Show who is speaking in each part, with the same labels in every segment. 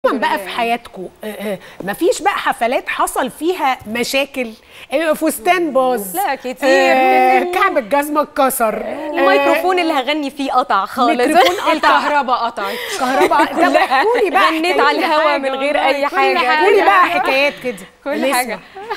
Speaker 1: عموما بقى في حياتكم مفيش بقى حفلات حصل فيها مشاكل آه، فستان باظ
Speaker 2: لا، كتير.
Speaker 1: آه، كعب الجزمه اتكسر
Speaker 2: الميكروفون اللي هغني فيه قطع خالص
Speaker 1: ميكروفون قطع
Speaker 3: الكهرباء قطعت
Speaker 1: كهرباء طب احكوا لي بقى
Speaker 2: غنيت
Speaker 1: حكاية-
Speaker 2: على الهوا من غير اي
Speaker 3: كل
Speaker 2: حاجه
Speaker 3: حاجة.
Speaker 1: قولي بقى حكايات كده
Speaker 3: كل
Speaker 1: نسمع.
Speaker 3: حاجه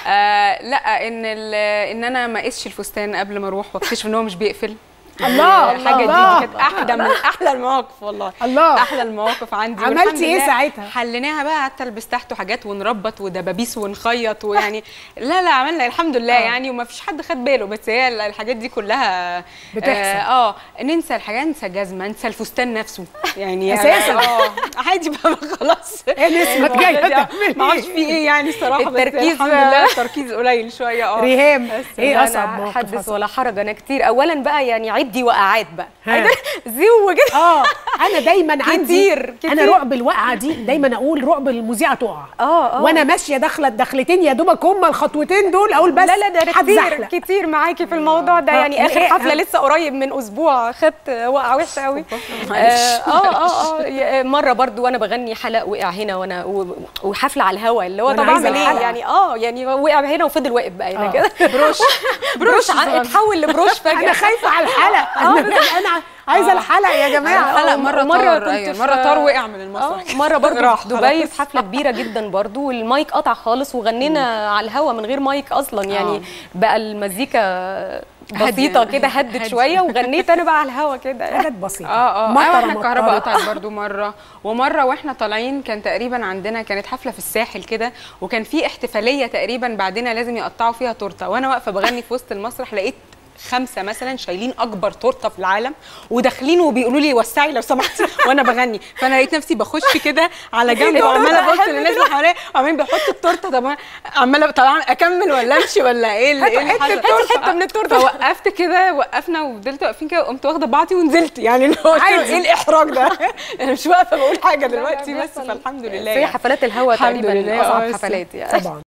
Speaker 3: آه لا ان ال- ان انا ما اقيسش الفستان قبل ما اروح واكتشف ان هو مش بيقفل
Speaker 1: الله
Speaker 3: الحاجه
Speaker 1: الله.
Speaker 3: دي كانت احدى من احلى المواقف والله
Speaker 1: الله.
Speaker 3: احلى المواقف عندي
Speaker 1: عملتي
Speaker 3: والحمد
Speaker 1: إيه
Speaker 3: لله
Speaker 1: ساعتها؟
Speaker 3: حليناها بقى قعدت البس تحته حاجات ونربط ودبابيس ونخيط ويعني لا لا عملنا الحمد لله يعني وما فيش حد خد باله بس هي ال- الحاجات دي كلها
Speaker 1: بتحصل.
Speaker 3: اه, آه ننسى الحاجات ننسى جزمه ننسى الفستان نفسه يعني
Speaker 1: أساساً.
Speaker 3: اه عادي بقى خلاص
Speaker 1: إيه نسمة جاية تعمل
Speaker 3: ما اعرفش في ايه يعني الصراحه بس
Speaker 2: التركيز
Speaker 3: الحمد
Speaker 2: بقى.
Speaker 3: لله التركيز قليل شويه اه
Speaker 1: ريهام ايه
Speaker 2: لا،
Speaker 1: اصعب
Speaker 2: لا،
Speaker 1: موقف
Speaker 2: حدث
Speaker 1: حصل؟
Speaker 2: ولا حرج انا كتير اولا بقى يعني عدي وقعات بقى
Speaker 1: ها.
Speaker 2: زو كده
Speaker 1: اه انا دايما عندي
Speaker 2: كتير،
Speaker 1: انا
Speaker 2: كتير.
Speaker 1: رعب الوقعه دي دايما اقول رعب المذيعه تقع
Speaker 2: اه اه
Speaker 1: وانا ماشيه داخله الدخلتين يا دوبك هم الخطوتين دول اقول بس
Speaker 2: لا لا ده أنا كتير
Speaker 1: هتزحلق.
Speaker 2: كتير معاكي في الموضوع ده
Speaker 1: آه،
Speaker 2: يعني اخر
Speaker 1: إيه؟
Speaker 2: حفله لسه قريب من اسبوع خدت وقعه وحشه قوي اه اه اه آه، مره برضو وانا بغني حلق وقع هنا وانا و- وحفله على الهوا اللي هو
Speaker 1: وأنا
Speaker 2: طب
Speaker 1: عايزة
Speaker 2: اعمل ايه
Speaker 1: الحلقة.
Speaker 2: يعني اه يعني وقع هنا وفضل واقف بقى هنا
Speaker 1: آه.
Speaker 2: كده بروش بروش ع- اتحول لبروش فجاه
Speaker 1: انا خايفه على الحلقه انا انا عايزه الحلقه يا جماعه
Speaker 3: لا لا
Speaker 2: آه،
Speaker 3: مره
Speaker 2: مرة
Speaker 3: طار
Speaker 2: كنت
Speaker 3: ايوه
Speaker 2: في-
Speaker 3: مره طار وقع من المسرح
Speaker 2: اه مره برضه
Speaker 3: راح
Speaker 2: في دبي
Speaker 3: خلاص.
Speaker 2: في حفله كبيره جدا برضه والمايك قطع خالص وغنينا على الهوا من غير مايك اصلا يعني
Speaker 3: آه.
Speaker 2: بقى المزيكا
Speaker 3: هادية.
Speaker 2: بسيطه كده هدت
Speaker 3: هادية.
Speaker 2: شويه وغنيت انا بقى على الهوا كده
Speaker 1: حاجات بسيطه
Speaker 3: اه اه
Speaker 1: مطره
Speaker 3: ايوه احنا الكهرباء
Speaker 1: مطرت.
Speaker 3: قطعت برضو مره ومره واحنا طالعين كان تقريبا عندنا كانت حفله في الساحل كده وكان في احتفاليه تقريبا بعدنا لازم يقطعوا فيها تورته وانا واقفه بغني في وسط المسرح لقيت خمسه مثلا شايلين اكبر تورته في العالم وداخلين وبيقولوا لي وسعي لو سمحتي وانا بغني فانا لقيت نفسي بخش كده على جنب وعماله ابص للناس اللي حواليا وعمالين بيحطوا التورته طب أنا عماله طبعا اكمل ولا امشي ولا ايه اللي- ايه اللي
Speaker 2: حتة-
Speaker 3: حصل؟
Speaker 2: حتة- حتة من التورتة.
Speaker 3: فوقفت كده وقفنا وفضلت واقفين كده وقمت واخده بعضي ونزلت يعني اللي هو قلت له
Speaker 1: عادي.
Speaker 3: ايه الاحراج ده انا مش واقفه بقول حاجه دلوقتي بس
Speaker 2: بيحصل.
Speaker 3: فالحمد لله
Speaker 2: في
Speaker 3: يعني.
Speaker 2: حفلات الهوا
Speaker 3: الحمد
Speaker 2: تقريبا
Speaker 3: لله،
Speaker 2: اصعب
Speaker 3: آه، بس-
Speaker 2: حفلات يعني
Speaker 1: طبعا